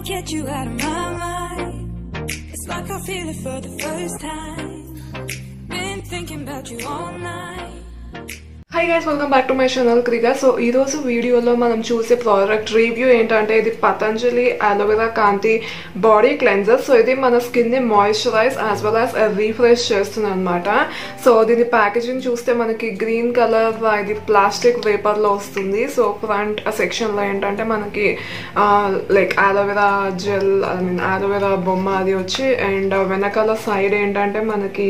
get you out of my mind. It's like I feel it for the first time. Been thinking about you all night. Hi guys welcome back to my channel క్రిగా so ఈ రోజు వీడియోలో మనం చూసే product review ఏంటంటే ఇది Patanjali aloe vera Kanti body cleanser so ఇది మన స్కిన్ ని moisturise as well as refresh చేస్తుంది అనమాట సో దీని ప్యాకేజింగ్ చూస్తే మనకి గ్రీన్ కలర్ ఇది ప్లాస్టిక్ పేపర్ లో వస్తుంది సో ఫ్రంట్ సెక్షన్ లో ఏంటంటే మనకి like aloe vera gel I mean aloe vera బొమ్మ అది వచ్చి అండ్ వెనకాల సైడ్ ఏంటంటే మనకి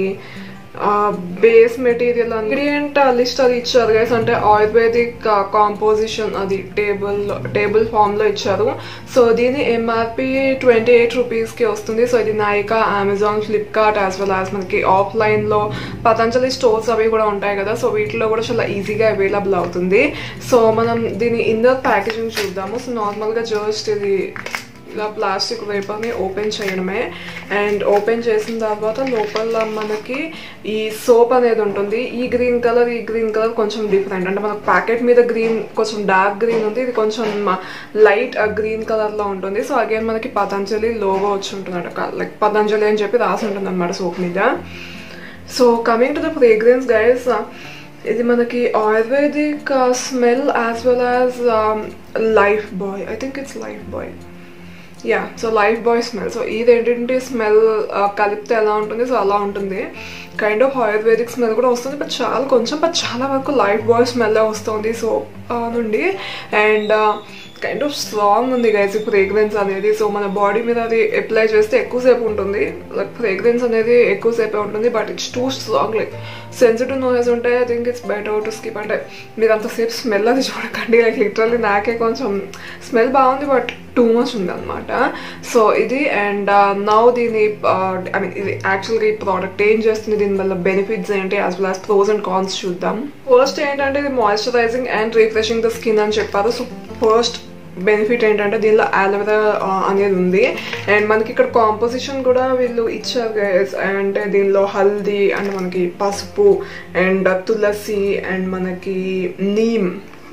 బేస్ మెటీరియల్ ఇంగ్రీడియంట్ లిస్ట్ అది ఇచ్చారు గైస్ అంటే ఆయుర్వేదిక్ కాంపోజిషన్ అది టేబుల్ టేబుల్ ఫామ్ లో ఇచ్చారు సో దీని ఎంఆర్పి ట్వంటీ ఎయిట్ రూపీస్ కి వస్తుంది సో ఇది Nykaa Amazon Flipkart as well as మనకి ఆఫ్లైన్ లో పతంజలి స్టోర్స్ అవి కూడా ఉంటాయి కదా సో వీటిలో కూడా చాలా ఈజీగా అవైలబుల్ అవుతుంది సో మనం దీని ఇన్నర్ ప్యాకేజింగ్ చూద్దాము సో నార్మల్ గా జస్ట్ ఇది ఇలా ప్లాస్టిక్ పేపర్ని ఓపెన్ చేయడమే అండ్ ఓపెన్ చేసిన తర్వాత లోపల మనకి ఈ సోప్ అనేది ఉంటుంది ఈ గ్రీన్ కలర్ ఈ గ్రీన్ కలర్ కొంచెం డిఫరెంట్ అంటే మనకు ప్యాకెట్ మీద గ్రీన్ కొంచెం డార్క్ గ్రీన్ ఉంది ఇది కొంచెం లైట్ గ్రీన్ కలర్లో ఉంటుంది సో అగైన్ మనకి పతంజలి లోగో వచ్చి ఉంటుంది లైక్ పతంజలి అని చెప్పి రాసి ఉంటుంది అనమాట సోప్ మీద so coming to the fragrance guys ఇది మనకి ayurvedic smell as well as Lifebuoy I think it's Lifebuoy yeah so Lifebuoy smell so ఇదేంటంటే స్మెల్ కలిపితే ఎలా ఉంటుంది సో అలా ఉంటుంది కైండ్ ఆఫ్ ఆయుర్వేదిక్ స్మెల్ కూడా వస్తుంది బట్ చాలా కొంచెం బట్ చాలా వరకు లైఫ్ బాయ్ స్మెల్ వస్తుంది సో నుండి అండ్ కైండ్ ఆఫ్ స్ట్రాంగ్ ఉంది గైస్ ఈ ఫ్రేగ్రెన్స్ అనేది సో మన బాడీ మీద అది అప్లై చేస్తే ఎక్కువసేపు ఉంటుంది లైక్ ఫ్రేగ్రెన్స్ అనేది ఎక్కువసేపే ఉంటుంది but it's too strong like sensitive noses ఉంటే I think it's better to skip అంటే మీరు అంతసేపు స్మెల్ అది చూడకండి లైక్ లిటరల్లీ నాకే కొంచెం స్మెల్ బాగుంది బట్ టూ మచ్ ఉంది అనమాట సో ఇది అండ్ నౌ దీని ఐ మీన్ ఇది యాక్చువల్గా ఈ ప్రోడక్ట్ ఏం చేస్తుంది దీని వల్ల బెనిఫిట్స్ ఏంటి as well as pros and cons చూద్దాం ఫస్ట్ ఏంటంటే ఇది moisturising and refreshing the skin అని చెప్పారు సో ఫస్ట్ బెనిఫిట్ ఏంటంటే దీనిలో అలోవెరా అనేది ఉంది అండ్ మనకి ఇక్కడ కాంపోజిషన్ కూడా వీళ్ళు ఇచ్చారు గైస్ అంటే దీనిలో హల్దీ అండ్ మనకి పసుపు అండ్ తులసి అండ్ మనకి నీమ్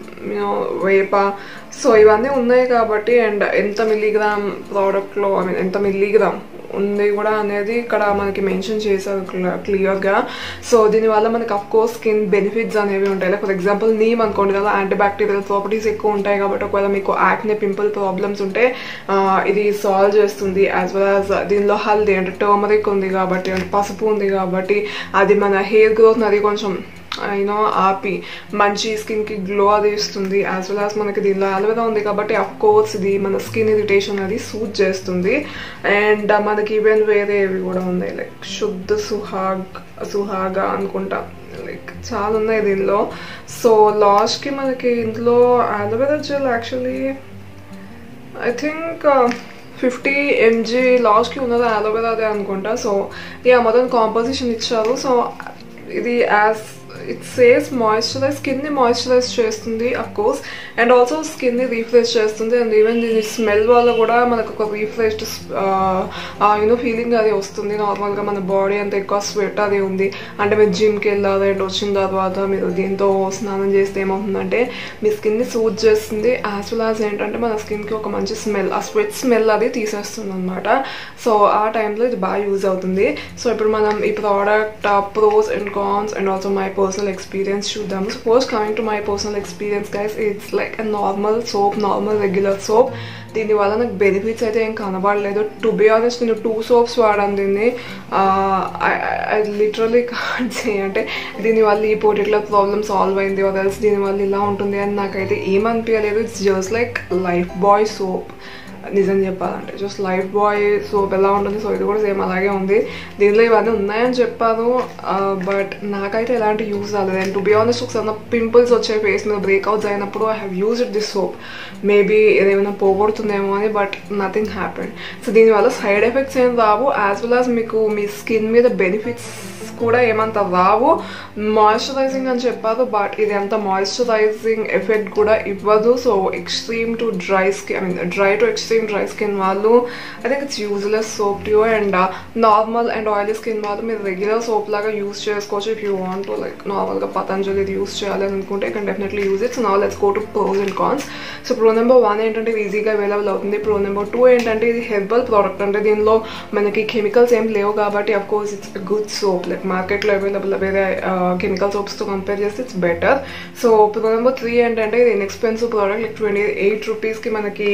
వేప సో ఇవన్నీ ఉన్నాయి కాబట్టి అండ్ ఎంత మిల్లీగ్రామ్ ప్రోడక్ట్లో ఐ మీన్ ఎంత మిల్లీగ్రామ్ ఉంది కూడా అనేది ఇక్కడ మనకి మెన్షన్ చేశారు క్లియర్గా సో దీనివల్ల మనకి అఫ్ కోర్స్ స్కిన్ బెనిఫిట్స్ అనేవి ఉంటాయి లైక్ ఫర్ ఎగ్జాంపుల్ నీమ్ అనుకోండి కదా యాంటీబ్యాక్టీరియల్ ప్రాపర్టీస్ ఎక్కువ ఉంటాయి కాబట్టి ఒకవేళ మీకు యాక్నే పింపుల్ ప్రాబ్లమ్స్ ఉంటే ఇది సాల్వ్ చేస్తుంది యాజ్ వెల్ యాజ్ దీనిలో హల్దీ అంటే టర్మరిక్ ఉంది కాబట్టి అంటే పసుపు ఉంది కాబట్టి అది మన హెయిర్ గ్రోత్ అది కొంచెం యూనో ఆపి మంచి స్కిన్కి గ్లో అది ఇస్తుంది యాజ్ వెల్ యాజ్ మనకి దీనిలో అలవేరా ఉంది కాబట్టి అఫ్ కోర్స్ ఇది మన స్కిన్ ఇరిటేషన్ అది సూట్ చేస్తుంది అండ్ మనకి ఈవెన్ వేరేవి కూడా ఉన్నాయి లైక్ శుద్ధ సుహాగ్ సుహాగా అనుకుంటా లైక్ చాలా ఉన్నాయి దీనిలో సో లాస్ట్కి మనకి ఇందులో aloe vera gel actually I think fifty MG లాస్ట్కి ఉన్నది అలోవెరా అదే అనుకుంటా సో ఇక మొత్తం కాంపోజిషన్ ఇచ్చారు సో ఇది యాజ్ ఇట్ సేస్ మాయిశ్చరైజ్ స్కిన్ని మాయిశ్చరైజ్ చేస్తుంది అఫ్ కోర్స్ అండ్ ఆల్సో స్కిన్ని రీఫ్రెష్ చేస్తుంది అండ్ ఈవెన్ దీని స్మెల్ వల్ల కూడా మనకు ఒక రీఫ్రెష్డ్ యూనో ఫీలింగ్ అది వస్తుంది నార్మల్గా మన బాడీ అంత ఎక్కువ స్వెట్ అది ఉంది అంటే మీరు జిమ్కి వెళ్ళాలి అండ్ వచ్చిన తర్వాత మీరు దీంతో స్నానం చేస్తే ఏమవుతుందంటే మీ స్కిన్ని సూట్ చేస్తుంది యాజ్ వెల్ యాజ్ ఏంటంటే మన స్కిన్కి ఒక మంచి స్మెల్ ఆ స్వెట్ స్మెల్ అది తీసేస్తుంది అనమాట సో ఆ టైంలో ఇది బాగా యూజ్ అవుతుంది సో ఇప్పుడు మనం ఈ product pros and cons and also my personal experience చూద్దాము suppose coming to my personal experience guys it's like a normal soap normal regular soap దీనివల్ల నాకు బెనిఫిట్స్ అయితే ఏం కనబడలేదు టు బి ఆనెస్ట్ నేను టూ సోప్స్ వాడాను దీన్ని ఐ లిటరలీ కాంట్ సే అంటే దీనివల్ల ఈ పర్టికులర్ ప్రాబ్లమ్ సాల్వ్ అయింది అదర్స్ దీనివల్ల ఇలా ఉంటుంది అని నాకైతే ఏమనిపించలేదు it's just like Lifebuoy soap నిజం చెప్పాలంటే జస్ట్ లైఫ్ బాయ్ సోప్ ఎలా ఉంటుంది సో ఇది కూడా సేమ్ అలాగే ఉంది దీనిలో ఇవన్నీ ఉన్నాయని చెప్పాను బట్ నాకైతే ఎలాంటి యూజ్ రాలేదు అండ్ టు బి ఆనెస్ట్ ఒకసారి పింపుల్స్ వచ్చే ఫేస్ మీద బ్రేక్అవుట్స్ అయినప్పుడు I have used this soap maybe ఏదైనా పోగొడుతుందేమో అని బట్ నథింగ్ హ్యాపెన్ సో దీనివల్ల సైడ్ ఎఫెక్ట్స్ ఏం రావు యాజ్ వెల్ యాజ్ మీకు మీ స్కిన్ మీద బెనిఫిట్స్ కూడా ఏమంత రావు మాయిశ్చరైజింగ్ అని చెప్పారు బట్ ఇది అంత మాయిశ్చరైజింగ్ ఎఫెక్ట్ కూడా ఇవ్వదు so extreme to dry skin I mean dry to extreme dry skin వాళ్ళు I think it's useless soap to and normal and oily skin వాళ్ళు మీరు రెగ్యులర్ సోప్ లాగా యూస్ చేసుకోవచ్చు if you want to like నార్మల్గా పతంజలి ఇది use చేయాలి అనుకుంటే can definitely use it's నా let's go to pros and cons so pro number one ఏంటంటే ఇది ఈజీగా అవైలబుల్ అవుతుంది ప్రో నెంబర్ టూ ఏంటంటే ఇది హెర్బల్ ప్రోడక్ట్ అంటే దీనిలో మనకి కెమికల్స్ ఏం లేవు కాబట్టి of course it's good soap like మార్కెట్లో అవైలబుల్ వేరే కెమికల్ సోప్స్తో కంపేర్ చేస్తే it's better so pro number three ఏంటంటే ఇది inexpensive product like twenty eight రూపీస్కి మనకి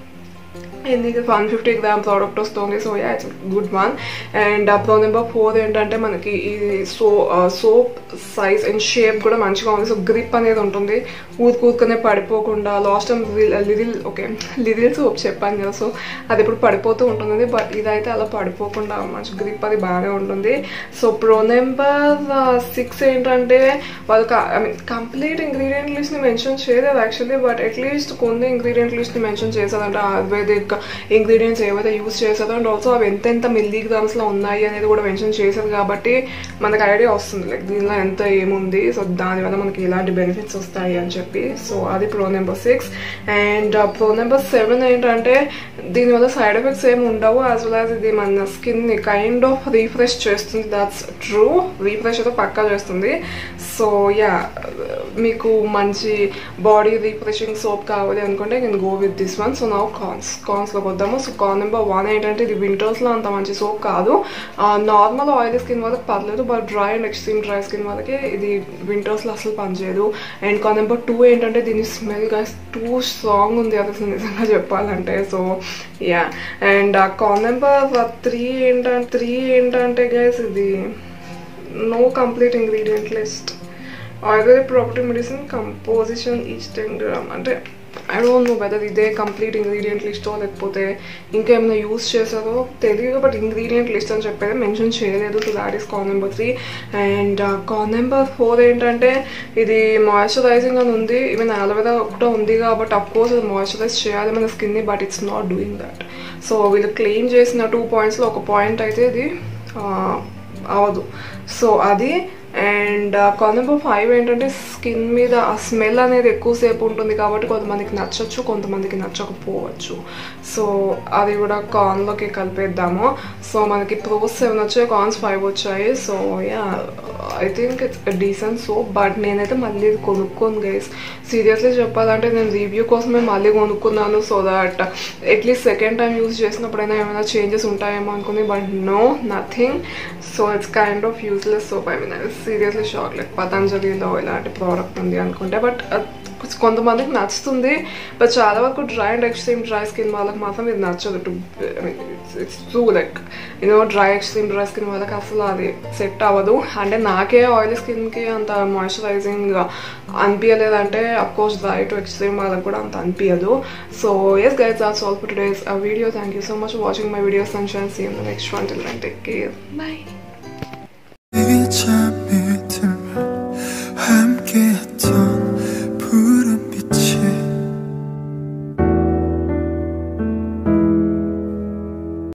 ఇది వన్ ఫిఫ్టీ గ్రామ్ ప్రోడక్ట్ వస్తుంది so yeah it's good one and pro number four ఏంటంటే మనకి ఇది so soap size and shape కూడా మంచిగా ఉంది సో గ్రిప్ అనేది ఉంటుంది ఊరుకూరుకనే పడిపోకుండా last time Liril okay Liril soap చెప్పాను కదా సో అది ఇప్పుడు పడిపోతూ ఉంటుంది బట్ ఇదైతే అలా పడిపోకుండా మంచి గ్రిప్ అది బాగానే ఉంటుంది సో ప్రో నెంబర్ సిక్స్ ఏంటంటే వాళ్ళు ఐ మీన్ కంప్లీట్ ఇంగ్రీడియంట్ లిస్ట్ని మెన్షన్ చేయలేదు యాక్చువల్లీ బట్ అట్లీస్ట్ కొన్ని ఇంగ్రీడియంట్ లిస్ట్ని మెన్షన్ చేశారంటే ఆయుర్వేదిక్ ఇంగ్రీడియంట్స్ ఏవైతే యూస్ చేశారో అండ్ ఆల్సో అవి ఎంతెంత మిల్లీగ్రామ్స్లో ఉన్నాయి అనేది కూడా మెన్షన్ చేశారు కాబట్టి మనకు ఐడియా వస్తుంది లైక్ దీనిలో ఎంత ఏముంది సో దానివల్ల మనకి ఎలాంటి బెనిఫిట్స్ వస్తాయి అని చెప్పి సో అది pro number six and pro number seven ఏంటంటే దీనివల్ల సైడ్ ఎఫెక్ట్స్ ఏమి ఉండవు యాజ్ వెల్ యాజ్ ఇది మన స్కిన్ని కైండ్ ఆఫ్ రీఫ్రెష్ చేస్తుంది దాట్స్ ట్రూ రీఫ్రెష్ అయితే పక్కా చేస్తుంది సో యా మీకు మంచి బాడీ రీఫ్రెషింగ్ సోప్ కావాలి అనుకుంటే నేను go with this one so నా కాన్స్ కాన్స్లోకి వద్దాము సో కాన్ నెంబర్ వన్ ఏంటంటే ఇది వింటర్స్లో అంత మంచి సోప్ కాదు నార్మల్ ఆయిల్ స్కిన్ వాళ్ళకి పర్లేదు but dry and extreme dry skin వాళ్ళకి ఇది వింటర్స్లో అసలు పనిచేయదు అండ్ కాన్ నెంబర్ టూ ఏంటంటే దీని స్మెల్ గా టూ స్ట్రాంగ్ ఉంది అది అసలు నిజంగా చెప్పాలంటే so yeah and con number three ఏంటంటే త్రీ ఏంటంటే గైస్ ఇది no complete ingredient list ayurvedic property medicine composition each ten gram అంటే ఐ డోంట్ నో వెదర్ ఇదే కంప్లీట్ ఇంగ్రీడియంట్ లిస్టో లేకపోతే ఇంకేమైనా యూస్ చేశారో తెలియదు బట్ ఇంగ్రీడియంట్ లిస్ట్ అని చెప్పేది మెన్షన్ చేయలేదు so that is con number three and con number four ఏంటంటే ఇది మాయిశ్చరైజింగ్ అని ఉంది ఈవెన్ అలోవెరా కూడా ఉంది కాబట్టి అఫ్ కోర్స్ అది మాయిశ్చరైజ్ చేయాలి మన స్కిన్ని but it's not doing that so వీళ్ళు క్లెయిమ్ చేసిన టూ పాయింట్స్లో ఒక పాయింట్ అయితే ఇది అవదు సో అది అండ్ కాన్ నెంబర్ ఫైవ్ ఏంటంటే స్కిన్ మీద ఆ స్మెల్ అనేది ఎక్కువసేపు ఉంటుంది కాబట్టి కొంతమందికి నచ్చచ్చు కొంతమందికి నచ్చకపోవచ్చు సో అది కూడా కాన్లోకి కలిపేద్దాము సో మనకి ప్రోస్ సెవెన్ వచ్చాయి కాన్స్ ఫైవ్ వచ్చాయి so yeah I think it's decent soap but నేనైతే మళ్ళీ ఇది కొనుక్కోను గైస్ సీరియస్లీ చెప్పాలంటే నేను రివ్యూ కోసమే మళ్ళీ కొనుక్కున్నాను so that at least second time use చేసినప్పుడైనా ఏమైనా చేంజెస్ ఉంటాయేమో అనుకుంది but no nothing so it's kind of useless soap I mean seriously shock like పతంజలిలో ఇలాంటి ప్రోడక్ట్ ఉంది అనుకుంటే బట్ కొంతమందికి నచ్చుతుంది బట్ చాలా వరకు dry and extreme dry skin వాళ్ళకి మాత్రం ఇది నచ్చదు to it's too like you know dry extreme dry skin వాళ్ళకి అసలు అది సెట్ అవ్వదు అంటే నాకే ఆయిల్ స్కిన్కి అంత మాయిశ్చరైజింగ్ అనిపించలేదంటే కోర్స్ డ్రై టు ఎక్స్ట్రీమ్ వాళ్ళకి కూడా అంత అనిపించదు so yes guys that's all for today's ah video thank you so much watching my videos and shall see in the next one till take care bye 이게 잠이 들면 함께